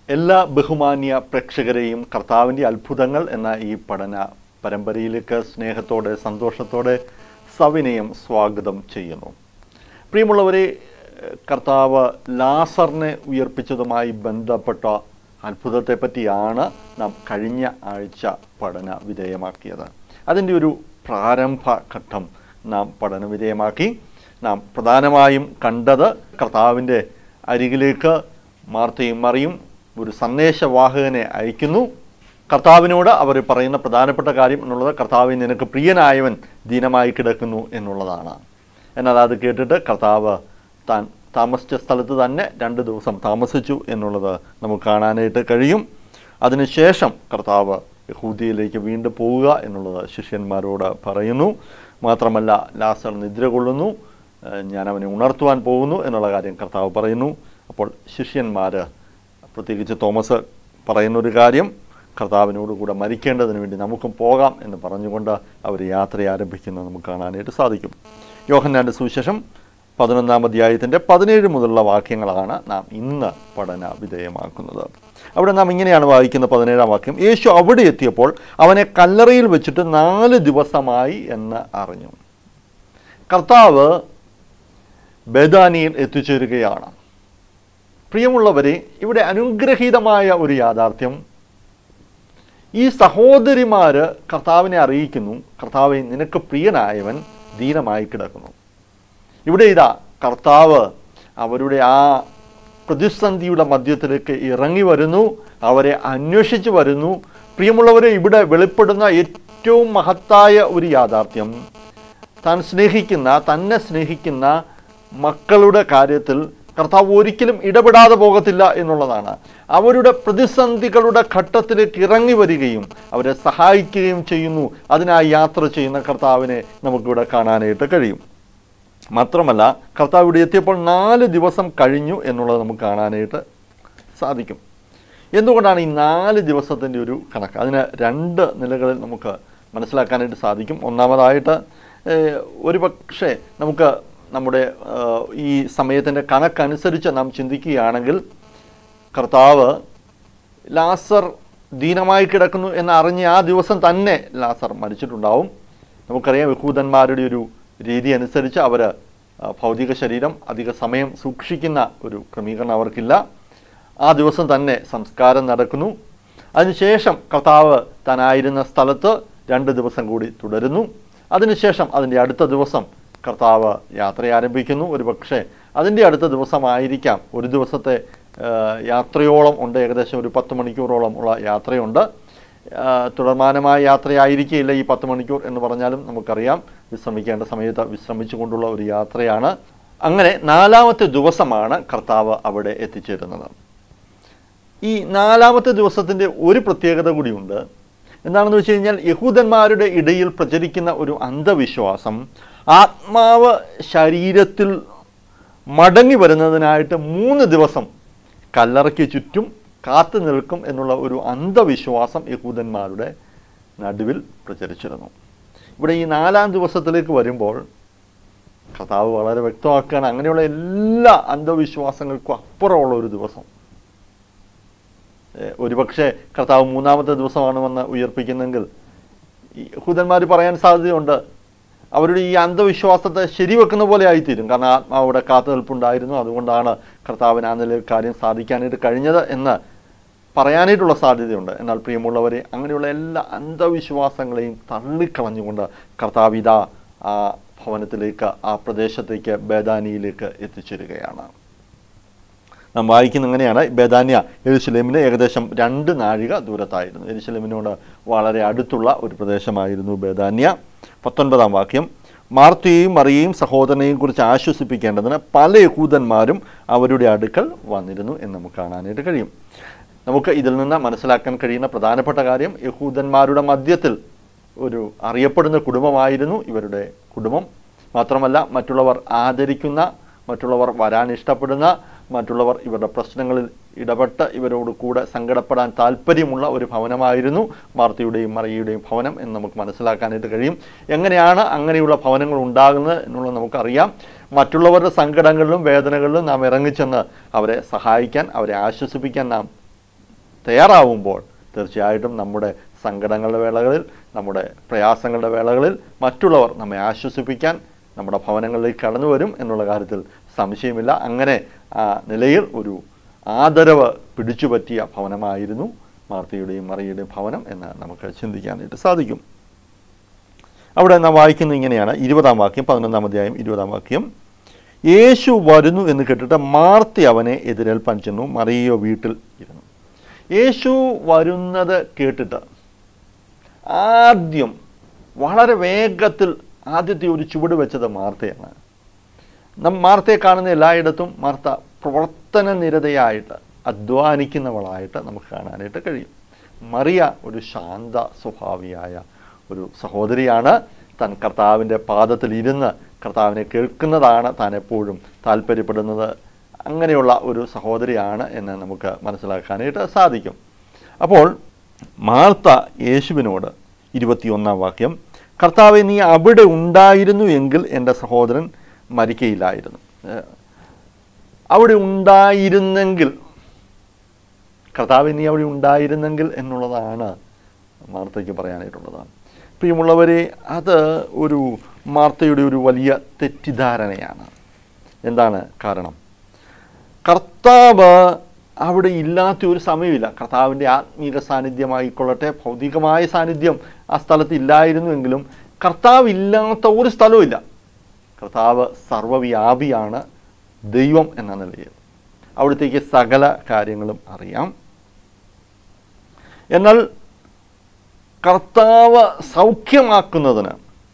എല്ലാ ബഹുമാന്യ പ്രേക്ഷകരെയും കർത്താവിൻ്റെ അത്ഭുതങ്ങൾ എന്ന ഈ പഠന പരമ്പരയിലേക്ക് സ്നേഹത്തോടെ സന്തോഷത്തോടെ സവിനയം സ്വാഗതം ചെയ്യുന്നു പ്രിയമുള്ളവരെ കർത്താവ് ലാസറിനെ ഉയർപ്പിച്ചതുമായി ബന്ധപ്പെട്ട അത്ഭുതത്തെ പറ്റിയാണ് നാം കഴിഞ്ഞ ആഴ്ച പഠന വിധേയമാക്കിയത് അതിൻ്റെ ഒരു പ്രാരംഭ ഘട്ടം നാം പഠന വിധേയമാക്കി നാം പ്രധാനമായും കണ്ടത് കർത്താവിൻ്റെ അരികിലേക്ക് മാർത്തയും മറിയും ഒരു സന്ദേശവാഹകനെ അയക്കുന്നു കർത്താവിനോട് അവർ പറയുന്ന പ്രധാനപ്പെട്ട കാര്യം എന്നുള്ളത് കർത്താവിൽ നിനക്ക് പ്രിയനായവൻ ദീനമായി കിടക്കുന്നു എന്നുള്ളതാണ് എന്നാൽ അത് കേട്ടിട്ട് കർത്താവ് താൻ താമസിച്ച സ്ഥലത്ത് തന്നെ രണ്ട് ദിവസം താമസിച്ചു എന്നുള്ളത് നമുക്ക് കാണാനായിട്ട് കഴിയും അതിനുശേഷം കർത്താവ് യഹൂദിയിലേക്ക് വീണ്ടും പോവുക എന്നുള്ളത് ശിഷ്യന്മാരോട് പറയുന്നു മാത്രമല്ല ലാസർ നിദ്ര കൊള്ളുന്നു ഏഹ് ഞാൻ അവനെ ഉണർത്തുവാൻ പോകുന്നു എന്നുള്ള കാര്യം കർത്താവ് പറയുന്നു അപ്പോൾ ശിഷ്യന്മാർ പ്രത്യേകിച്ച് തോമസ് പറയുന്നൊരു കാര്യം കർത്താവിനോട് കൂടെ മരിക്കേണ്ടതിന് വേണ്ടി നമുക്കും പോകാം എന്ന് പറഞ്ഞുകൊണ്ട് അവർ യാത്ര ആരംഭിക്കുന്നത് നമുക്ക് കാണാനായിട്ട് സാധിക്കും യോഹന്നാൻ്റെ സുവിശേഷം പതിനൊന്നാം അധ്യായത്തിൻ്റെ പതിനേഴ് മുതലുള്ള വാക്യങ്ങളാണ് നാം ഇന്ന് പഠന വിധേയമാക്കുന്നത് അവിടെ നാം ഇങ്ങനെയാണ് വായിക്കുന്ന പതിനേഴാം വാക്യം യേശു അവിടെ എത്തിയപ്പോൾ അവനെ കല്ലറയിൽ വെച്ചിട്ട് നാല് ദിവസമായി എന്ന് അറിഞ്ഞു കർത്താവ് ബേദാനിയിൽ എത്തിച്ചേരുകയാണ് പ്രിയമുള്ളവരെ ഇവിടെ അനുഗ്രഹീതമായ ഒരു യാഥാർത്ഥ്യം ഈ സഹോദരിമാർ കർത്താവിനെ അറിയിക്കുന്നു കർത്താവെ നിനക്ക് പ്രിയനായവൻ ദീനമായി കിടക്കുന്നു ഇവിടെ ഇതാ കർത്താവ് അവരുടെ ആ പ്രതിസന്ധിയുടെ മധ്യത്തിലേക്ക് ഇറങ്ങി വരുന്നു അവരെ അന്വേഷിച്ച് വരുന്നു പ്രിയമുള്ളവരെ ഇവിടെ വെളിപ്പെടുന്ന ഏറ്റവും മഹത്തായ ഒരു യാഥാർത്ഥ്യം താൻ സ്നേഹിക്കുന്ന തന്നെ സ്നേഹിക്കുന്ന മക്കളുടെ കാര്യത്തിൽ കർത്താവ് ഒരിക്കലും ഇടപെടാതെ പോകത്തില്ല എന്നുള്ളതാണ് അവരുടെ പ്രതിസന്ധികളുടെ ഘട്ടത്തിലേക്ക് ഇറങ്ങി വരികയും അവരെ സഹായിക്കുകയും ചെയ്യുന്നു അതിനായി യാത്ര ചെയ്യുന്ന കർത്താവിനെ നമുക്കിവിടെ കാണാനായിട്ട് കഴിയും മാത്രമല്ല കർത്താവ് ഇവിടെ എത്തിയപ്പോൾ നാല് ദിവസം കഴിഞ്ഞു എന്നുള്ളത് നമുക്ക് കാണാനായിട്ട് സാധിക്കും എന്തുകൊണ്ടാണ് ഈ നാല് ദിവസത്തിൻ്റെ ഒരു കണക്ക് അതിന് രണ്ട് നിലകളിൽ നമുക്ക് മനസ്സിലാക്കാനായിട്ട് സാധിക്കും ഒന്നാമതായിട്ട് ഏഹ്, ഒരു പക്ഷേ നമുക്ക് നമ്മുടെ ഏഹ്, ഈ സമയത്തിൻ്റെ കണക്കനുസരിച്ച് നാം ചിന്തിക്കുകയാണെങ്കിൽ കർത്താവ് ലാസർ ദീനമായി കിടക്കുന്നു എന്ന് അറിഞ്ഞ ആ ദിവസം തന്നെ ലാസർ മരിച്ചിട്ടുണ്ടാവും നമുക്കറിയാം യഹൂദന്മാരുടെ ഒരു രീതി അനുസരിച്ച് അവർ ഭൗതിക ശരീരം അധിക സമയം സൂക്ഷിക്കുന്ന ഒരു ക്രമീകരണം അവർക്കില്ല ആ ദിവസം തന്നെ സംസ്കാരം നടക്കുന്നു അതിനുശേഷം കർത്താവ് താനായിരുന്ന സ്ഥലത്ത് രണ്ട് ദിവസം കൂടി തുടരുന്നു അതിനുശേഷം അതിൻ്റെ അടുത്ത ദിവസം കർത്താവ് യാത്ര ആരംഭിക്കുന്നു ഒരു പക്ഷേ അതിൻ്റെ അടുത്ത ദിവസമായിരിക്കാം ഒരു ദിവസത്തെ ആ, യാത്രയോളം ഉണ്ട് ഏകദേശം ഒരു പത്ത് മണിക്കൂറോളം ഉള്ള യാത്രയുണ്ട് ആ, തുടർമാനമായ യാത്രയായിരിക്കില്ല ഈ പത്ത് മണിക്കൂർ എന്ന് പറഞ്ഞാലും നമുക്കറിയാം വിശ്രമിക്കേണ്ട സമയത്ത് വിശ്രമിച്ചുകൊണ്ടുള്ള ഒരു യാത്രയാണ് അങ്ങനെ നാലാമത്തെ ദിവസമാണ് കർത്താവ് അവിടെ എത്തിച്ചേരുന്നത് ഈ നാലാമത്തെ ദിവസത്തിൻ്റെ ഒരു പ്രത്യേകത കൂടിയുണ്ട് എന്താണെന്ന് വെച്ച് കഴിഞ്ഞാൽ യഹൂദന്മാരുടെ ഇടയിൽ പ്രചരിക്കുന്ന ഒരു അന്ധവിശ്വാസം ആത്മാവ് ശരീരത്തിൽ മടങ്ങി വരുന്നതിനായിട്ട് മൂന്ന് ദിവസം കല്ലറയ്ക്ക് ചുറ്റും കാത്തു നിൽക്കും എന്നുള്ള ഒരു അന്ധവിശ്വാസം യഹൂദന്മാരുടെ നടുവിൽ പ്രചരിച്ചിരുന്നു ഇവിടെ ഈ നാലാം ദിവസത്തിലേക്ക് വരുമ്പോൾ കർത്താവ് വളരെ വ്യക്തമാക്കുകയാണ് അങ്ങനെയുള്ള എല്ലാ അന്ധവിശ്വാസങ്ങൾക്കും അപ്പുറമുള്ള ഒരു ദിവസം ഏഹ് ഒരുപക്ഷെ കർത്താവ് മൂന്നാമത്തെ ദിവസമാണ് വന്ന് ഉയർപ്പിക്കുന്നെങ്കിൽ ഈ യഹൂദന്മാർ പറയാൻ സാധ്യതയുണ്ട് അവരുടെ ഈ അന്ധവിശ്വാസത്തെ ശരിവെക്കുന്ന പോലെ ആയിത്തീരും കാരണം ആത്മാവിടെ കാത്തു നിൽപ്പുണ്ടായിരുന്നു അതുകൊണ്ടാണ് കർത്താവിന് ആ നിലയിൽ കാര്യം സാധിക്കാനായിട്ട് കഴിഞ്ഞത് എന്ന് പറയാനായിട്ടുള്ള സാധ്യതയുണ്ട് എന്നാൽ പ്രിയമുള്ളവരെ അങ്ങനെയുള്ള എല്ലാ അന്ധവിശ്വാസങ്ങളെയും തള്ളിക്കളഞ്ഞുകൊണ്ട് കർത്താവ് ഇതാ ആ ഭവനത്തിലേക്ക് ആ പ്രദേശത്തേക്ക് ബേദാനിയിലേക്ക് എത്തിച്ചേരുകയാണ് നാം വായിക്കുന്ന ഇങ്ങനെയാണ് ബേദാന്യ എരുസലേമിന് ഏകദേശം രണ്ട് നാഴിക ദൂരത്തായിരുന്നു എരുസലേമിനോട് വളരെ അടുത്തുള്ള ഒരു പ്രദേശമായിരുന്നു ബേദാന്യ പത്തൊൻപതാം വാക്യം മാർത്തയെയും മറിയയും സഹോദരനെയും കുറിച്ച് ആശ്വസിപ്പിക്കേണ്ടതിന് പല യഹൂദന്മാരും അവരുടെ അടുക്കൽ വന്നിരുന്നു എന്ന് നമുക്ക് കാണാനായിട്ട് കഴിയും നമുക്ക് ഇതിൽ നിന്ന് മനസ്സിലാക്കാൻ കഴിയുന്ന പ്രധാനപ്പെട്ട കാര്യം യഹൂദന്മാരുടെ മധ്യത്തിൽ ഒരു അറിയപ്പെടുന്ന കുടുംബമായിരുന്നു ഇവരുടെ കുടുംബം മാത്രമല്ല മറ്റുള്ളവർ ആദരിക്കുന്ന മറ്റുള്ളവർ വരാൻ ഇഷ്ടപ്പെടുന്ന മറ്റുള്ളവർ ഇവരുടെ പ്രശ്നങ്ങളിൽ ഇടപെട്ട് ഇവരോട് കൂടെ സങ്കടപ്പെടാൻ താല്പര്യമുള്ള ഒരു ഭവനമായിരുന്നു മാർത്തിയുടെയും മറിയയുടെയും ഭവനം എന്ന് നമുക്ക് മനസ്സിലാക്കാനായിട്ട് കഴിയും എങ്ങനെയാണ് അങ്ങനെയുള്ള ഭവനങ്ങൾ ഉണ്ടാകുന്നത് എന്നുള്ളത് നമുക്കറിയാം മറ്റുള്ളവരുടെ സങ്കടങ്ങളിലും വേദനകളിലും നാം ഇറങ്ങിച്ചെന്ന് അവരെ സഹായിക്കാൻ അവരെ ആശ്വസിപ്പിക്കാൻ നാം തയ്യാറാവുമ്പോൾ തീർച്ചയായിട്ടും നമ്മുടെ സങ്കടങ്ങളുടെ വേളകളിൽ നമ്മുടെ പ്രയാസങ്ങളുടെ വേളകളിൽ മറ്റുള്ളവർ നമ്മെ ആശ്വസിപ്പിക്കാൻ നമ്മുടെ ഭവനങ്ങളിലേക്ക് കടന്നു വരും എന്നുള്ള കാര്യത്തിൽ സംശയമില്ല അങ്ങനെ ആ നിലയിൽ ഒരു ആദരവ് പിടിച്ചുപറ്റിയ ഭവനമായിരുന്നു മാർത്തയുടെയും മറിയുടെയും ഭവനം എന്ന് നമുക്ക് ചിന്തിക്കാനായിട്ട് സാധിക്കും അവിടെ നാം വായിക്കുന്നത് ഇങ്ങനെയാണ് ഇരുപതാം വാക്യം പതിനൊന്നാം അധ്യായം ഇരുപതാം വാക്യം യേശു വരുന്നു എന്ന് കേട്ടിട്ട് മാർത്തി അവനെ എതിരേൽപ്പാൻ ചെന്നു മറിയോ വീട്ടിൽ ഇരുന്നു യേശു വരുന്നത് കേട്ടിട്ട് ആദ്യം വളരെ വേഗത്തിൽ ആദ്യത്തെ ഒരു ചുവട് വെച്ചത് മാർത്തയാണ് നാം മാർത്തയെ കാണുന്ന എല്ലായിടത്തും മാർത്ത പ്രവർത്തന നിരതയായിട്ട് അധ്വാനിക്കുന്നവളായിട്ട് നമുക്ക് കാണാനായിട്ട് കഴിയും മറിയ ഒരു ശാന്ത സ്വഭാവിയായ ഒരു സഹോദരിയാണ് താൻ കർത്താവിൻ്റെ പാദത്തിൽ ഇരുന്ന് കർത്താവിനെ കേൾക്കുന്നതാണ് താൻ എപ്പോഴും താല്പര്യപ്പെടുന്നത് അങ്ങനെയുള്ള ഒരു സഹോദരിയാണ് എന്ന് നമുക്ക് മനസ്സിലാക്കാനായിട്ട് സാധിക്കും അപ്പോൾ മാർത്ത യേശുവിനോട് ഇരുപത്തിയൊന്നാം വാക്യം കർത്താവെ നീ അവിടെ ഉണ്ടായിരുന്നു എങ്കിൽ എൻ്റെ സഹോദരൻ മരിക്കയില്ലായിരുന്നു ഏഹ് അവിടെ ഉണ്ടായിരുന്നെങ്കിൽ കർത്താവ് നീ അവിടെ ഉണ്ടായിരുന്നെങ്കിൽ എന്നുള്ളതാണ് മാർത്തയ്ക്ക് പറയാനായിട്ടുള്ളത് പ്രിയമുള്ളവരെ അത് ഒരു മാർത്തയുടെ ഒരു വലിയ തെറ്റിദ്ധാരണയാണ് എന്താണ് കാരണം കർത്താവ് അവിടെ ഇല്ലാത്ത ഒരു സമയമില്ല കർത്താവിൻ്റെ ആത്മീക സാന്നിധ്യമായിക്കൊള്ളട്ടെ ഭൗതികമായ സാന്നിധ്യം ആ സ്ഥലത്ത് ഇല്ലായിരുന്നുവെങ്കിലും കർത്താവ് ഇല്ലാത്ത ഒരു സ്ഥലവുമില്ല കർത്താവ് സർവവ്യാപിയാണ് ദൈവം എന്ന നിലയിൽ അവിടത്തേക്ക് സകല കാര്യങ്ങളും അറിയാം എന്നാൽ കർത്താവ് സൗഖ്യമാക്കുന്നതിന്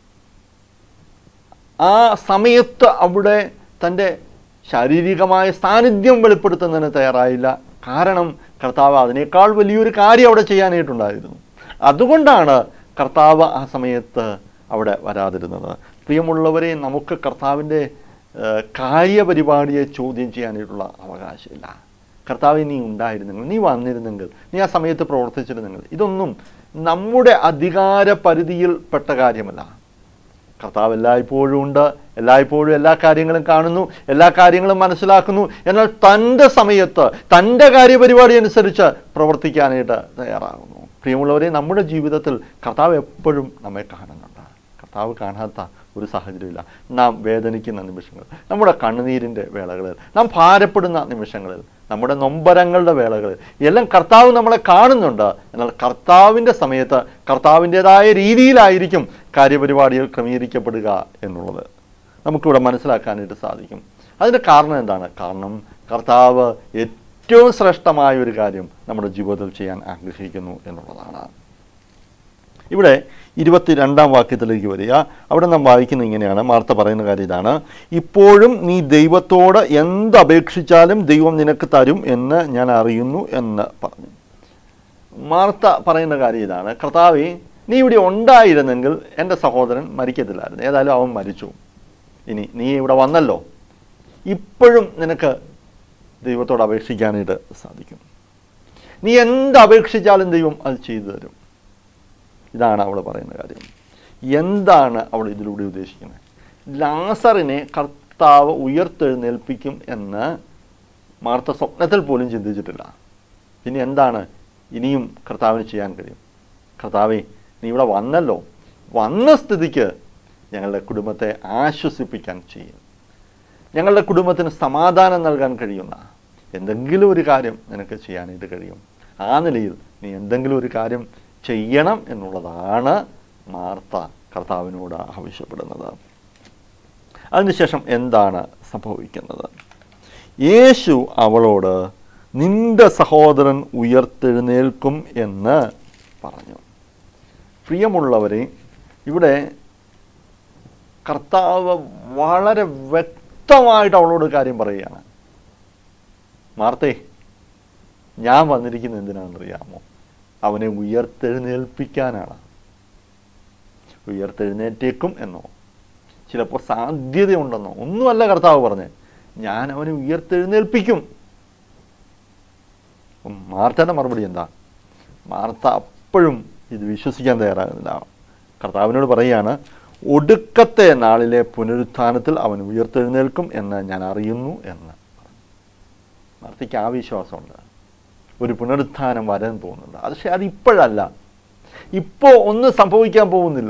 ആ സമയത്ത് അവിടെ തൻ്റെ ശാരീരികമായ സാന്നിധ്യം വെളിപ്പെടുത്തുന്നതിന് തയ്യാറായില്ല കാരണം കർത്താവ് അതിനേക്കാൾ വലിയൊരു കാര്യം അവിടെ ചെയ്യാനായിട്ടുണ്ടായിരുന്നു അതുകൊണ്ടാണ് കർത്താവ് ആ സമയത്ത് അവിടെ വരാതിരുന്നത് പ്രിയമുള്ളവരെ നമുക്ക് കർത്താവിൻ്റെ ഏഹ്, കാര്യപരിപാടിയെ ചോദ്യം ചെയ്യാനായിട്ടുള്ള അവകാശമില്ല കർത്താവ് നീ ഉണ്ടായിരുന്നെങ്കിൽ നീ വന്നിരുന്നെങ്കിൽ നീ ആ സമയത്ത് പ്രവർത്തിച്ചിരുന്നെങ്കിൽ ഇതൊന്നും നമ്മുടെ അധികാര പരിധിയിൽപ്പെട്ട കാര്യമല്ല കർത്താവ് എല്ലായ്പ്പോഴും ഉണ്ട് എല്ലായ്പ്പോഴും എല്ലാ കാര്യങ്ങളും കാണുന്നു എല്ലാ കാര്യങ്ങളും മനസ്സിലാക്കുന്നു എന്നാൽ തൻ്റെ സമയത്ത് തൻ്റെ കാര്യപരിപാടി അനുസരിച്ച് പ്രവർത്തിക്കാനായിട്ട് തയ്യാറാകുന്നു പ്രിയമുള്ളവരെ നമ്മുടെ ജീവിതത്തിൽ കർത്താവ് എപ്പോഴും നമ്മെ കാണുന്നുണ്ട് കർത്താവ് കാണാത്ത ഒരു സാഹചര്യമില്ല നാം വേദനിക്കുന്ന നിമിഷങ്ങൾ നമ്മുടെ കണ്ണുനീരിൻ്റെ വേളകളിൽ നാം ഭാരപ്പെടുന്ന നിമിഷങ്ങളിൽ നമ്മുടെ നൊമ്പരങ്ങളുടെ വേളകളിൽ എല്ലാം കർത്താവ് നമ്മളെ കാണുന്നുണ്ട് എന്നാൽ കർത്താവിൻ്റെ സമയത്ത് കർത്താവിൻ്റെതായ രീതിയിലായിരിക്കും കാര്യപരിപാടികൾ ക്രമീകരിക്കപ്പെടുക എന്നുള്ളത് നമുക്കിവിടെ മനസ്സിലാക്കാനായിട്ട് സാധിക്കും അതിൻ്റെ കാരണം എന്താണ് കാരണം കർത്താവ് ഏറ്റവും ശ്രേഷ്ഠമായ ഒരു കാര്യം നമ്മുടെ ജീവിതത്തിൽ ചെയ്യാൻ ആഗ്രഹിക്കുന്നു എന്നുള്ളതാണ് ഇവിടെ ഇരുപത്തിരണ്ടാം വാക്യത്തിലേക്ക് വരിക അവിടെ നാം വായിക്കുന്ന ഇങ്ങനെയാണ് മാർത്ത പറയുന്ന കാര്യം ഇതാണ് ഇപ്പോഴും നീ ദൈവത്തോട് എന്ത് അപേക്ഷിച്ചാലും ദൈവം നിനക്ക് തരും എന്ന് ഞാൻ അറിയുന്നു എന്ന് പറഞ്ഞു മാർത്ത പറയുന്ന കാര്യം ഇതാണ് കർത്താവെ നീ ഇവിടെ ഉണ്ടായിരുന്നെങ്കിൽ എൻ്റെ സഹോദരൻ മരിക്കത്തില്ലായിരുന്നു ഏതായാലും അവൻ മരിച്ചു ഇനി നീ ഇവിടെ വന്നല്ലോ ഇപ്പോഴും നിനക്ക് ദൈവത്തോട് അപേക്ഷിക്കാനായിട്ട് സാധിക്കും നീ എന്ത് അപേക്ഷിച്ചാലും ദൈവം അത് ചെയ്തു തരും ഇതാണ് അവൾ പറയുന്ന കാര്യം എന്താണ് അവൾ ഇതിലൂടെ ഉദ്ദേശിക്കുന്നത് ലാസറിനെ കർത്താവ് ഉയർത്തെഴുന്നേൽപ്പിക്കും എന്ന് മാർത്ത സ്വപ്നത്തിൽ പോലും ചിന്തിച്ചിട്ടില്ല ഇനി എന്താണ് ഇനിയും കർത്താവിന് ചെയ്യാൻ കഴിയും കർത്താവെ നീ ഇവിടെ വന്നല്ലോ വന്ന സ്ഥിതിക്ക് ഞങ്ങളുടെ കുടുംബത്തെ ആശ്വസിപ്പിക്കാൻ ചെയ്യും ഞങ്ങളുടെ കുടുംബത്തിന് സമാധാനം നൽകാൻ കഴിയുന്ന എന്തെങ്കിലും ഒരു കാര്യം നിനക്ക് ചെയ്യാനായിട്ട് കഴിയും ആ നിലയിൽ നീ എന്തെങ്കിലും ഒരു കാര്യം ചെയ്യണം എന്നുള്ളതാണ് മാർത്ത കർത്താവിനോട് ആവശ്യപ്പെടുന്നത് അതിനുശേഷം എന്താണ് സംഭവിക്കുന്നത് യേശു അവളോട് നിന്റെ സഹോദരൻ ഉയർത്തെഴുന്നേൽക്കും എന്ന് പറഞ്ഞു പ്രിയമുള്ളവരെ ഇവിടെ കർത്താവ് വളരെ വ്യക്തമായിട്ട് അവളോട് കാര്യം പറയുകയാണ് മാർത്തേ ഞാൻ വന്നിരിക്കുന്നത് എന്തിനാണെന്നറിയാമോ അവനെ ഉയർത്തെഴുന്നേൽപ്പിക്കാനാണ് ഉയർത്തെഴുന്നേറ്റേക്കും എന്നോ ചിലപ്പോൾ സാധ്യതയുണ്ടെന്നോ ഒന്നുമല്ല കർത്താവ് പറഞ്ഞേ ഞാൻ അവനെ ഉയർത്തെഴുന്നേൽപ്പിക്കും അപ്പം മാർത്തയുടെ മറുപടി എന്താ മാർത്ത അപ്പോഴും ഇത് വിശ്വസിക്കാൻ തയ്യാറാകുന്നില്ല കർത്താവിനോട് പറയുകയാണ് ഒടുക്കത്തെ നാളിലെ പുനരുത്ഥാനത്തിൽ അവൻ ഉയർത്തെഴുന്നേൽക്കും എന്ന് ഞാൻ അറിയുന്നു എന്ന് മാർത്തയ്ക്ക് ആ വിശ്വാസമുണ്ട് ഒരു പുനരുത്ഥാനം വരാൻ പോകുന്നുണ്ട് അത് പക്ഷേ അത് ഇപ്പോഴല്ല ഇപ്പോൾ ഒന്നും സംഭവിക്കാൻ പോകുന്നില്ല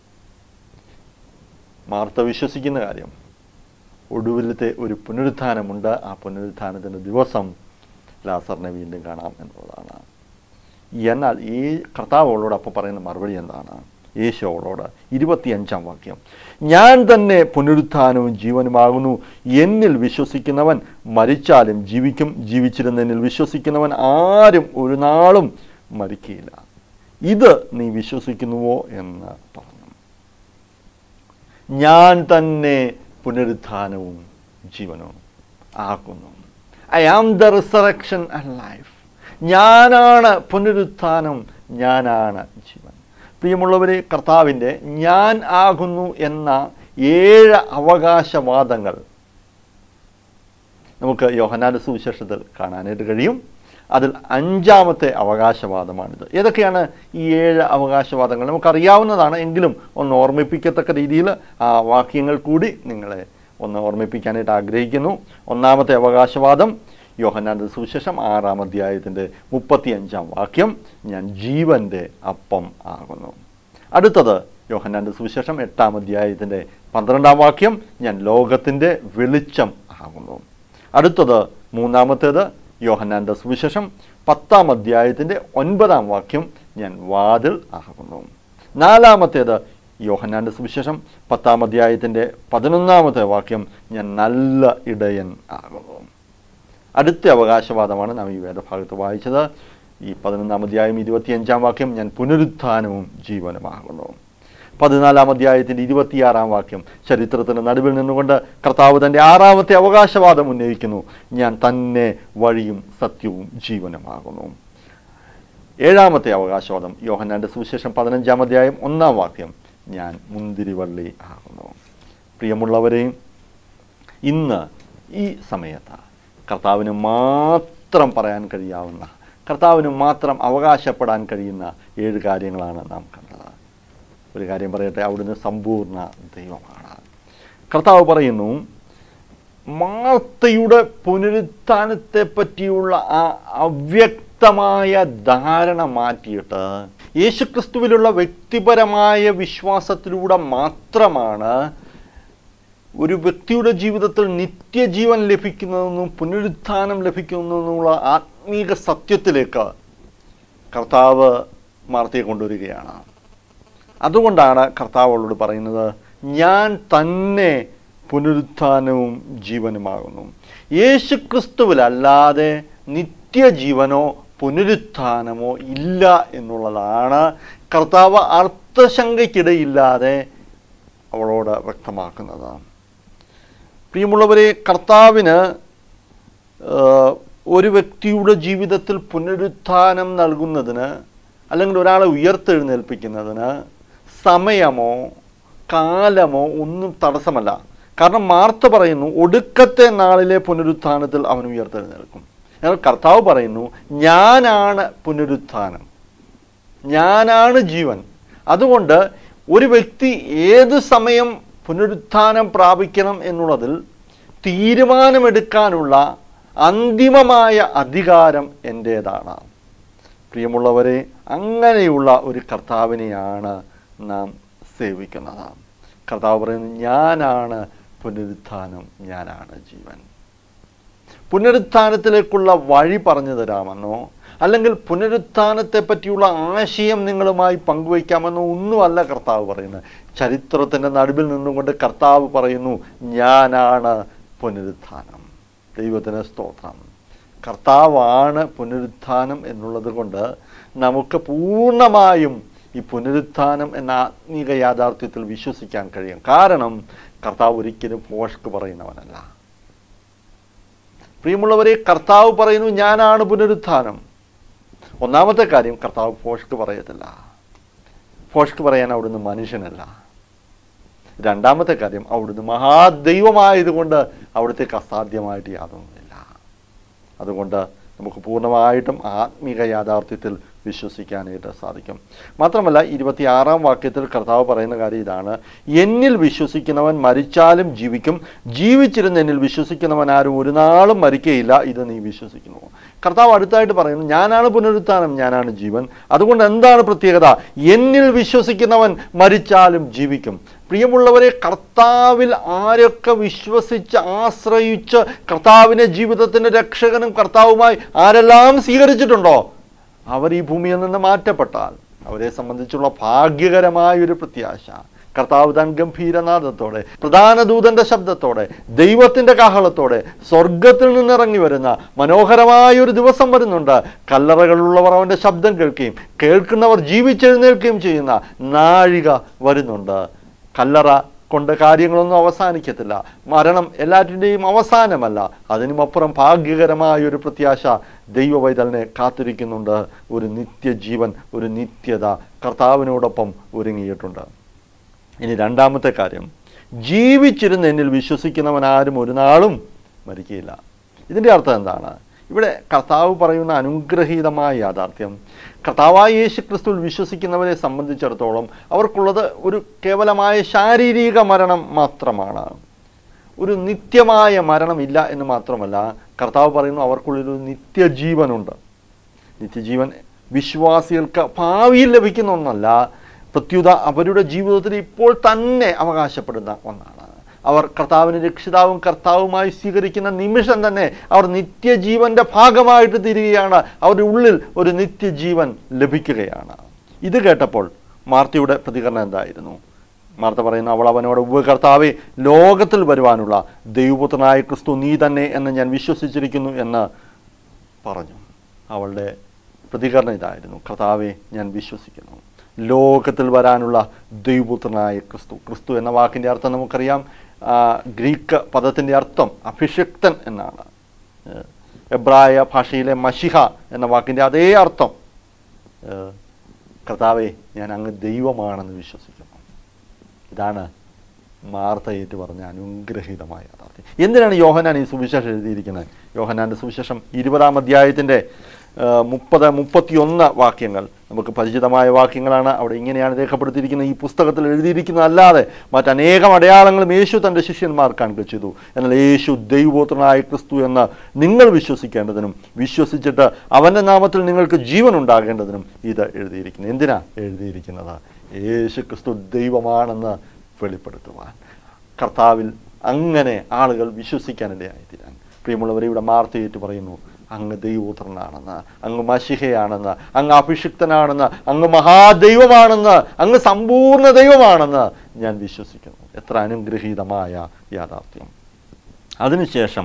മാർത്ത വിശ്വസിക്കുന്ന കാര്യം ഒടുവിലത്തെ ഒരു പുനരുത്ഥാനമുണ്ട് ആ പുനരുത്ഥാനത്തിൻ്റെ ദിവസം ലാസറിനെ വീണ്ടും കാണാം എന്നുള്ളതാണ് എന്നാൽ ഈ കർത്താവ് അവളോട് അപ്പോൾ പറയുന്ന മറുപടി എന്താണ് യേശു അവളോട് ഇരുപത്തിയഞ്ചാം വാക്യം ഞാൻ തന്നെ പുനരുത്ഥാനവും ജീവനുമാകുന്നു എന്നിൽ വിശ്വസിക്കുന്നവൻ മരിച്ചാലും ജീവിക്കും ജീവിച്ചിരുന്നതിൽ വിശ്വസിക്കുന്നവൻ ആരും ഒരു നാളും മരിക്കുകയില്ല ഇത് നീ വിശ്വസിക്കുന്നുവോ എന്ന് പറഞ്ഞു ഞാൻ തന്നെ പുനരുത്ഥാനവും ജീവനും ആകുന്നു I am the resurrection and life ഞാനാണ് പുനരുത്ഥാനം ഞാനാണ് ജീവൻ പ്രിയമുള്ളവരെ കർത്താവിൻ്റെ ഞാൻ ആകുന്നു എന്ന ഏഴ് അവകാശവാദങ്ങൾ നമുക്ക് യോഹനാന്റെ സുവിശേഷത്തിൽ കാണാനായിട്ട് കഴിയും അതിൽ അഞ്ചാമത്തെ അവകാശവാദമാണിത് ഏതൊക്കെയാണ് ഈ ഏഴ് അവകാശവാദങ്ങൾ നമുക്കറിയാവുന്നതാണ് എങ്കിലും ഒന്ന് ഓർമ്മിപ്പിക്കത്തക്ക രീതിയിൽ ആ വാക്യങ്ങൾ കൂടി നിങ്ങളെ ഒന്ന് ഓർമ്മിപ്പിക്കാനായിട്ട് ആഗ്രഹിക്കുന്നു ഒന്നാമത്തെ അവകാശവാദം യോഹന്നാന്റെ സുവിശേഷം ആറാം അധ്യായത്തിൻ്റെ മുപ്പത്തിയഞ്ചാം വാക്യം ഞാൻ ജീവൻ്റെ അപ്പം ആകുന്നു അടുത്തത് യോഹന്നാന്റെ സുവിശേഷം എട്ടാം അധ്യായത്തിൻ്റെ പന്ത്രണ്ടാം വാക്യം ഞാൻ ലോകത്തിൻ്റെ വെളിച്ചം ആകുന്നു അടുത്തത് മൂന്നാമത്തേത് യോഹന്നാന്റെ സുവിശേഷം പത്താം അധ്യായത്തിൻ്റെ ഒൻപതാം വാക്യം ഞാൻ വാതിൽ ആകുന്നു നാലാമത്തേത് യോഹന്നാന്റെ സുവിശേഷം പത്താം അധ്യായത്തിൻ്റെ പതിനൊന്നാമത്തെ വാക്യം ഞാൻ നല്ല ഇടയൻ ആകുന്നു അടുത്ത അവകാശവാദമാണ് നാം ഈ വേദഭാഗത്ത് വായിച്ചത് ഈ പതിനൊന്നാം അധ്യായം ഇരുപത്തിയഞ്ചാം വാക്യം ഞാൻ പുനരുത്ഥാനവും ജീവനുമാകുന്നു പതിനാലാം അധ്യായത്തിൻ്റെ ഇരുപത്തിയാറാം വാക്യം ചരിത്രത്തിൻ്റെ നടുവിൽ നിന്നുകൊണ്ട് കർത്താവ് തൻ്റെ ആറാമത്തെ അവകാശവാദം ഉന്നയിക്കുന്നു ഞാൻ തന്നെ വഴിയും സത്യവും ജീവനുമാകുന്നു ഏഴാമത്തെ അവകാശവാദം യോഹന്നാന്റെ സുവിശേഷം പതിനഞ്ചാം അധ്യായം ഒന്നാം വാക്യം ഞാൻ മുന്തിരിവള്ളി ആകുന്നു പ്രിയമുള്ളവരെയും ഇന്ന് ഈ സമയത്ത് കർത്താവിന് മാത്രം പറയാൻ കഴിയാവുന്ന കർത്താവിന് മാത്രം അവകാശപ്പെടാൻ കഴിയുന്ന ഏഴ് കാര്യങ്ങളാണ് നാം കണ്ടത് ഒരു കാര്യം പറയട്ടെ അവിടുന്ന് സമ്പൂർണ്ണ ദൈവമാണ് കർത്താവ് പറയുന്നു മാർത്തയുടെ പുനരുത്ഥാനത്തെ പറ്റിയുള്ള ആ അവ്യക്തമായ ധാരണ മാറ്റിയിട്ട് യേശുക്രിസ്തുവിലുള്ള വ്യക്തിപരമായ വിശ്വാസത്തിലൂടെ മാത്രമാണ് ഒരു വ്യക്തിയുടെ ജീവിതത്തിൽ നിത്യജീവൻ ലഭിക്കുന്നതെന്നും പുനരുത്ഥാനം ലഭിക്കുന്നതെന്നുള്ള ആത്മീക സത്യത്തിലേക്ക് കർത്താവ് മാർത്തിയെ കൊണ്ടുവരികയാണ് അതുകൊണ്ടാണ് കർത്താവ് അവളോട് പറയുന്നത് ഞാൻ തന്നെ പുനരുത്ഥാനവും ജീവനുമാകുന്നു യേശുക്രിസ്തുവിലല്ലാതെ നിത്യജീവനോ പുനരുത്ഥാനമോ ഇല്ല എന്നുള്ളതാണ് കർത്താവ് അർത്ഥശങ്കയ്ക്കിടയില്ലാതെ അവളോട് വ്യക്തമാക്കുന്നത് പ്രിയമുള്ളവരെ കർത്താവിന് ഏഹ്, ഒരു വ്യക്തിയുടെ ജീവിതത്തിൽ പുനരുത്ഥാനം നൽകുന്നതിന് അല്ലെങ്കിൽ ഒരാളെ ഉയർത്തെഴുന്നേൽപ്പിക്കുന്നതിന് സമയമോ കാലമോ ഒന്നും തടസ്സമല്ല കാരണം മാർത്ത പറയുന്നു ഒടുക്കത്തെ നാളിലെ പുനരുത്ഥാനത്തിൽ അവൻ ഉയർത്തെഴുന്നേൽക്കും എന്നാൽ കർത്താവ് പറയുന്നു ഞാനാണ് പുനരുത്ഥാനം ഞാനാണ് ജീവൻ അതുകൊണ്ട് ഒരു വ്യക്തി ഏത് സമയം പുനരുത്ഥാനം പ്രാപിക്കണം എന്നുള്ളതിൽ തീരുമാനമെടുക്കാനുള്ള അന്തിമമായ അധികാരം എൻ്റേതാണ് പ്രിയമുള്ളവരെ അങ്ങനെയുള്ള ഒരു കർത്താവിനെയാണ് നാം സേവിക്കുന്നത് കർത്താവ് പറയുന്നു ഞാനാണ് പുനരുത്ഥാനം ഞാനാണ് ജീവൻ പുനരുത്ഥാനത്തിലേക്കുള്ള വഴി പറഞ്ഞു തരാമെന്നോ അല്ലെങ്കിൽ പുനരുത്ഥാനത്തെ പറ്റിയുള്ള ആശയം നിങ്ങളുമായി പങ്കുവയ്ക്കാമെന്നോ ഒന്നുമല്ല കർത്താവ് പറയുന്നത് ചരിത്രത്തിൻ്റെ നടുവിൽ നിന്നുകൊണ്ട് കർത്താവ് പറയുന്നു ഞാനാണ് പുനരുത്ഥാനം ദൈവത്തിന് സ്തോത്രം കർത്താവാണ് പുനരുത്ഥാനം എന്നുള്ളത് കൊണ്ട് നമുക്ക് പൂർണ്ണമായും ഈ പുനരുത്ഥാനം എന്ന ആത്മീക യാഥാർത്ഥ്യത്തിൽ വിശ്വസിക്കാൻ കഴിയും കാരണം കർത്താവ് ഒരിക്കലും പോഷ്ക്ക് പറയുന്നവനല്ല പ്രിയമുള്ളവരെ കർത്താവ് പറയുന്നു ഞാനാണ് പുനരുത്ഥാനം ഒന്നാമത്തെ കാര്യം കർത്താവ് പോഷ്ക്ക് പറയത്തില്ല പോഷ്ക്ക് പറയാൻ അവിടുന്ന് മനുഷ്യനല്ല രണ്ടാമത്തെ കാര്യം അവിടുന്ന് മഹാദൈവമായതുകൊണ്ട് അവിടുത്തേക്ക് അസാധ്യമായിട്ട് യാതൊന്നുമില്ല അതുകൊണ്ട് നമുക്ക് പൂർണ്ണമായിട്ടും ആത്മീക യാഥാർത്ഥ്യത്തിൽ വിശ്വസിക്കാനായിട്ട് സാധിക്കും മാത്രമല്ല ഇരുപത്തിയാറാം വാക്യത്തിൽ കർത്താവ് പറയുന്ന കാര്യം ഇതാണ് എന്നിൽ വിശ്വസിക്കുന്നവൻ മരിച്ചാലും ജീവിക്കും ജീവിച്ചിരുന്ന് എന്നിൽ വിശ്വസിക്കുന്നവൻ ആരും ഒരു നാളും മരിക്കയില്ല ഇത് നീ വിശ്വസിക്കുന്നു കർത്താവ് അടുത്തായിട്ട് പറയുന്നു ഞാനാണ് പുനരുത്ഥാനം ഞാനാണ് ജീവൻ അതുകൊണ്ട് എന്താണ് പ്രത്യേകത എന്നിൽ വിശ്വസിക്കുന്നവൻ മരിച്ചാലും ജീവിക്കും പ്രിയമുള്ളവരെ കർത്താവിൽ ആരൊക്കെ വിശ്വസിച്ച് ആശ്രയിച്ച് കർത്താവിനെ ജീവിതത്തിൻ്റെ രക്ഷകനും കർത്താവുമായി ആരെല്ലാം സ്വീകരിച്ചിട്ടുണ്ടോ അവർ ഈ ഭൂമിയിൽ നിന്ന് മാറ്റപ്പെട്ടാൽ അവരെ സംബന്ധിച്ചുള്ള ഭാഗ്യകരമായ ഒരു പ്രത്യാശ കർത്താവ് താൻ ഗംഭീരനാദത്തോടെ പ്രധാന ദൂതന്റെ ശബ്ദത്തോടെ ദൈവത്തിന്റെ കാഹളത്തോടെ സ്വർഗത്തിൽ നിന്നിറങ്ങി വരുന്ന മനോഹരമായ ഒരു ദിവസം വരുന്നുണ്ട് കല്ലറകളുള്ളവർ അവന്റെ ശബ്ദം കേൾക്കുകയും കേൾക്കുന്നവർ ജീവിച്ചെഴുന്നേൽക്കുകയും ചെയ്യുന്ന നാഴിക വരുന്നുണ്ട് കല്ലറ കൊണ്ട് കാര്യങ്ങളൊന്നും അവസാനിക്കത്തില്ല മരണം എല്ലാറ്റിൻ്റെയും അവസാനമല്ല അതിനുമപ്പുറം ഭാഗ്യകരമായ ഒരു പ്രത്യാശ ദൈവവൈതലിനെ കാത്തിരിക്കുന്നുണ്ട് ഒരു നിത്യജീവൻ ഒരു നിത്യത കർത്താവിനോടൊപ്പം ഒരുങ്ങിയിട്ടുണ്ട് ഇനി രണ്ടാമത്തെ കാര്യം ജീവിച്ചിരുന്ന് എന്നിൽ വിശ്വസിക്കുന്നവൻ ആരും ഒരു നാളും മരിക്കുകയില്ല ഇതിൻ്റെ അർത്ഥം എന്താണ് ഇവിടെ കർത്താവ് പറയുന്ന അനുഗ്രഹീതമായ യാഥാർത്ഥ്യം കർത്താവായ യേശു ക്രിസ്തുവിൽ വിശ്വസിക്കുന്നവരെ സംബന്ധിച്ചിടത്തോളം അവർക്കുള്ളത് ഒരു കേവലമായ ശാരീരിക മരണം മാത്രമാണ് ഒരു നിത്യമായ മരണമില്ല എന്ന് മാത്രമല്ല കർത്താവ് പറയുന്നു അവർക്കുള്ളൊരു നിത്യജീവനുണ്ട് നിത്യജീവൻ വിശ്വാസികൾക്ക് ഭാവിയിൽ ലഭിക്കുന്ന ഒന്നല്ല പ്രത്യുത അവരുടെ ജീവിതത്തിൽ ഇപ്പോൾ തന്നെ അവകാശപ്പെടുന്ന ഒന്നാണ് അവർ കർത്താവിനെ രക്ഷിതാവും കർത്താവുമായി സ്വീകരിക്കുന്ന നിമിഷം തന്നെ അവർ നിത്യജീവന്റെ ഭാഗമായിട്ട് തീരുകയാണ് അവരുടെ ഉള്ളിൽ ഒരു നിത്യജീവൻ ലഭിക്കുകയാണ് ഇത് കേട്ടപ്പോൾ മാർത്തയുടെ പ്രതികരണം എന്തായിരുന്നു മാർത്ത പറയുന്നു അവൾ അവനോട് ഉപകർത്താവെ ലോകത്തിൽ വരുവാനുള്ള ദൈവപുത്രനായ ക്രിസ്തു നീ തന്നെ എന്ന് ഞാൻ വിശ്വസിച്ചിരിക്കുന്നു എന്ന് പറഞ്ഞു അവളുടെ പ്രതികരണം ഇതായിരുന്നു കർത്താവെ ഞാൻ വിശ്വസിക്കുന്നു ലോകത്തിൽ വരാനുള്ള ദൈവപുത്രനായ ക്രിസ്തു ക്രിസ്തു എന്ന വാക്കിൻ്റെ അർത്ഥം നമുക്കറിയാം ആ, ഗ്രീക്ക് പദത്തിൻ്റെ അർത്ഥം അഭിഷിക്തൻ എന്നാണ് ഏഹ്, എബ്രായ ഭാഷയിലെ മഷിഹ എന്ന വാക്കിൻ്റെ അതേ അർത്ഥം ഏഹ്, കർത്താവെ ഞാൻ അങ്ങ് ദൈവമാണെന്ന് വിശ്വസിക്കുന്നു ഇതാണ് മാർത്ത ഏറ്റു പറഞ്ഞ അനുഗ്രഹീതമായ യാഥാർത്ഥ്യം എന്തിനാണ് യോഹനാൻ ഈ സുവിശേഷം എഴുതിയിരിക്കുന്നത് യോഹനാൻ്റെ സുവിശേഷം ഇരുപതാം അധ്യായത്തിൻ്റെ മുപ്പത് മുപ്പത്തിയൊന്ന് വാക്യങ്ങൾ നമുക്ക് പരിചിതമായ വാക്യങ്ങളാണ് അവിടെ ഇങ്ങനെയാണ് രേഖപ്പെടുത്തിയിരിക്കുന്നത് ഈ പുസ്തകത്തിൽ എഴുതിയിരിക്കുന്നതല്ലാതെ മറ്റനേകം അടയാളങ്ങളും യേശു തൻ്റെ ശിഷ്യന്മാർക്ക് കാണിച്ചു ചെയ്തു എന്നാൽ യേശു ദൈവപുത്രനായ ക്രിസ്തു എന്ന് നിങ്ങൾ വിശ്വസിക്കേണ്ടതിനും വിശ്വസിച്ചിട്ട് അവൻ്റെ നാമത്തിൽ നിങ്ങൾക്ക് ജീവൻ ഉണ്ടാകേണ്ടതിനും ഇത് എഴുതിയിരിക്കുന്നു എന്തിനാ എഴുതിയിരിക്കുന്നത് യേശു ക്രിസ്തു ദൈവമാണെന്ന് വെളിപ്പെടുത്തുവാൻ കർത്താവിൽ അങ്ങനെ ആളുകൾ വിശ്വസിക്കാനിടയായിത്തീരാൻ പ്രിയമുള്ളവരെ ഇവിടെ മാർത്തയേറ്റ് പറയുന്നു അങ്ങ് ദൈവപുത്രനാണെന്ന് അങ്ങ് മഷിഹയാണെന്ന് അങ്ങ് അഭിഷിക്തനാണെന്ന് അങ്ങ് മഹാദൈവമാണെന്ന് അങ്ങ് സമ്പൂർണ്ണ ദൈവമാണെന്ന് ഞാൻ വിശ്വസിക്കുന്നു എത്ര അനുഗ്രഹീതമായ യാഥാർത്ഥ്യം അതിനുശേഷം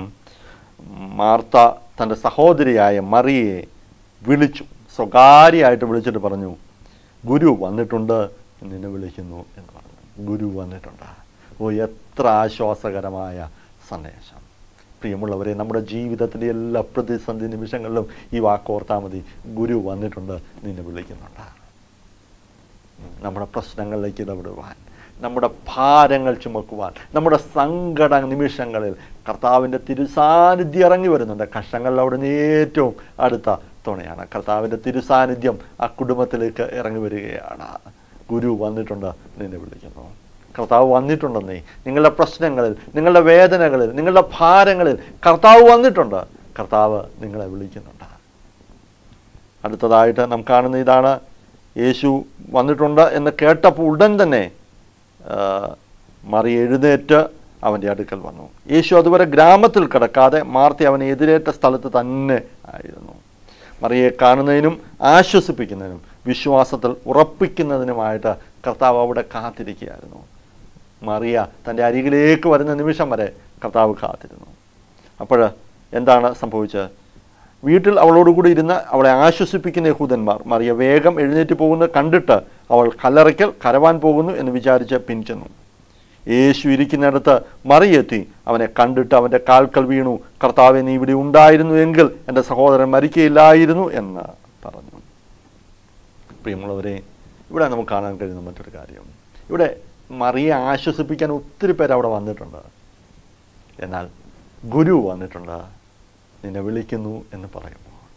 മാർത്ത തൻ്റെ സഹോദരിയായ മറിയെ വിളിച്ചു സ്വകാര്യമായിട്ട് വിളിച്ചിട്ട് പറഞ്ഞു ഗുരു വന്നിട്ടുണ്ട് നിന്നെ വിളിക്കുന്നു എന്ന് പറഞ്ഞു ഗുരു വന്നിട്ടുണ്ട് ഓ എത്ര ആശ്വാസകരമായ സന്ദേശം പ്രിയമുള്ളവരെ നമ്മുടെ ജീവിതത്തിലെ എല്ലാ പ്രതിസന്ധി നിമിഷങ്ങളിലും ഈ വാക്കോർത്താൽ മതി ഗുരു വന്നിട്ടുണ്ട് നിന്നെ വിളിക്കുന്നുണ്ട് നമ്മുടെ പ്രശ്നങ്ങളിലേക്ക് ഇടപെടുവാൻ നമ്മുടെ ഭാരങ്ങൾ ചുമക്കുവാൻ നമ്മുടെ സങ്കട നിമിഷങ്ങളിൽ കർത്താവിൻ്റെ തിരുസാന്നിധ്യം ഇറങ്ങി വരുന്നുണ്ട് കഷ്ടങ്ങളിൽ അവിടെ നിന്ന് ഏറ്റവും അടുത്ത തുണയാണ് കർത്താവിൻ്റെ തിരുസാന്നിധ്യം ആ കുടുംബത്തിലേക്ക് ഇറങ്ങി വരികയാണ് ഗുരു വന്നിട്ടുണ്ട് നിന്നെ വിളിക്കുന്നു കർത്താവ് വന്നിട്ടുണ്ടെന്നേ നിങ്ങളുടെ പ്രശ്നങ്ങളിൽ നിങ്ങളുടെ വേദനകളിൽ നിങ്ങളുടെ ഭാരങ്ങളിൽ കർത്താവ് വന്നിട്ടുണ്ട് കർത്താവ് നിങ്ങളെ വിളിക്കുന്നുണ്ട് അടുത്തതായിട്ട് നാം കാണുന്ന ഇതാണ് യേശു വന്നിട്ടുണ്ട് എന്ന് കേട്ടപ്പോൾ ഉടൻ തന്നെ ആ, മറി എഴുന്നേറ്റ് അവൻ്റെ അടുക്കൽ വന്നു യേശു അതുവരെ ഗ്രാമത്തിൽ കിടക്കാതെ മാർത്തി അവനെ എതിരേറ്റ സ്ഥലത്ത് തന്നെ ആയിരുന്നു മറിയെ കാണുന്നതിനും ആശ്വസിപ്പിക്കുന്നതിനും വിശ്വാസത്തിൽ ഉറപ്പിക്കുന്നതിനുമായിട്ട് കർത്താവ് അവിടെ കാത്തിരിക്കുകയായിരുന്നു മറിയ തൻ്റെ അരികിലേക്ക് വരുന്ന നിമിഷം വരെ കർത്താവ് കാത്തിരുന്നു അപ്പോൾ എന്താണ് സംഭവിച്ചത് വീട്ടിൽ അവളോടുകൂടി ഇരുന്ന് അവളെ ആശ്വസിപ്പിക്കുന്ന യഹൂദന്മാർ മറിയ വേഗം എഴുന്നേറ്റ് പോകുന്നത് കണ്ടിട്ട് അവൾ കല്ലറയ്ക്കൽ കരവാൻ പോകുന്നു എന്ന് വിചാരിച്ച് പിൻചെന്നു യേശു ഇരിക്കുന്നിടത്ത് മറിയെത്തി അവനെ കണ്ടിട്ട് അവൻ്റെ കാൽക്കൽ വീണു കർത്താവെ നീ ഇവിടെ ഉണ്ടായിരുന്നു എങ്കിൽ എൻ്റെ സഹോദരൻ മരിക്കയില്ലായിരുന്നു എന്ന് പറഞ്ഞു പ്രിയമുള്ളവരെ ഇവിടെ നമുക്ക് കാണാൻ കഴിയുന്ന മറ്റൊരു കാര്യം ഇവിടെ മറിയെ ആശ്വസിപ്പിക്കാൻ ഒത്തിരി പേര് അവിടെ വന്നിട്ടുണ്ട് എന്നാൽ ഗുരു വന്നിട്ടുണ്ട് നിന്നെ വിളിക്കുന്നു എന്ന് പറയുമ്പോൾ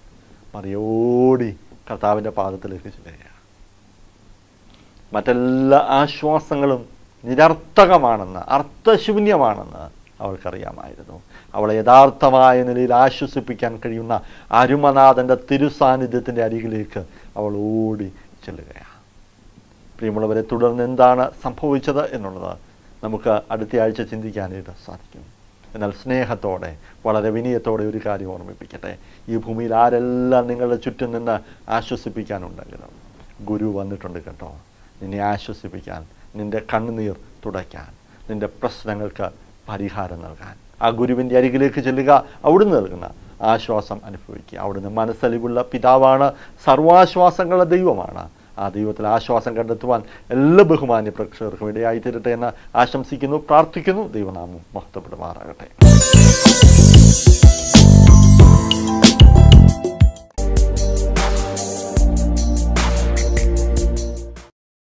മറിയോടി കർത്താവിൻ്റെ പാദത്തിലേക്ക് ചെല്ലുകയാണ് മറ്റെല്ലാ ആശ്വാസങ്ങളും നിരർത്ഥകമാണെന്ന് അർത്ഥശൂന്യമാണെന്ന് അവൾക്കറിയാമായിരുന്നു അവളെ യഥാർത്ഥമായ നിലയിൽ ആശ്വസിപ്പിക്കാൻ കഴിയുന്ന അരുമനാഥൻ്റെ തിരുസാന്നിധ്യത്തിൻ്റെ അരികിലേക്ക് അവൾ ഓടി ചെല്ലുകയാണ് പ്രിയമുള്ളവരെ തുടർന്ന് എന്താണ് സംഭവിച്ചത് എന്നുള്ളത് നമുക്ക് അടുത്ത ആഴ്ച ചിന്തിക്കാനായിട്ട് സാധിക്കും എന്നാൽ സ്നേഹത്തോടെ വളരെ വിനയത്തോടെ ഒരു കാര്യം ഓർമ്മിപ്പിക്കട്ടെ ഈ ഭൂമിയിൽ ആരെല്ലാം നിങ്ങളുടെ ചുറ്റും നിന്ന് ആശ്വസിപ്പിക്കാനുണ്ടെങ്കിലും ഗുരു വന്നിട്ടുണ്ട് കേട്ടോ നിന്നെ ആശ്വസിപ്പിക്കാൻ നിന്റെ കണ്ണുനീർ തുടയ്ക്കാൻ നിന്റെ പ്രശ്നങ്ങൾക്ക് പരിഹാരം നൽകാൻ ആ ഗുരുവിൻ്റെ അരികിലേക്ക് ചെല്ലുക അവിടുന്ന് നൽകുന്ന ആശ്വാസം അനുഭവിക്കുക അവിടുന്ന് മനസ്സലിവുള്ള പിതാവാണ് സർവാശ്വാസങ്ങളുടെ ദൈവമാണ് ആ ദൈവത്തിൽ ആശ്വാസം കണ്ടെത്തുവാൻ എല്ലാ ബഹുമാന്യ പ്രേക്ഷകർക്കും ഇടയായി തീരട്ടെ എന്ന് ആശംസിക്കുന്നു പ്രാർത്ഥിക്കുന്നു ദൈവനാമം മഹത്വപ്പെടുമാറാകട്ടെ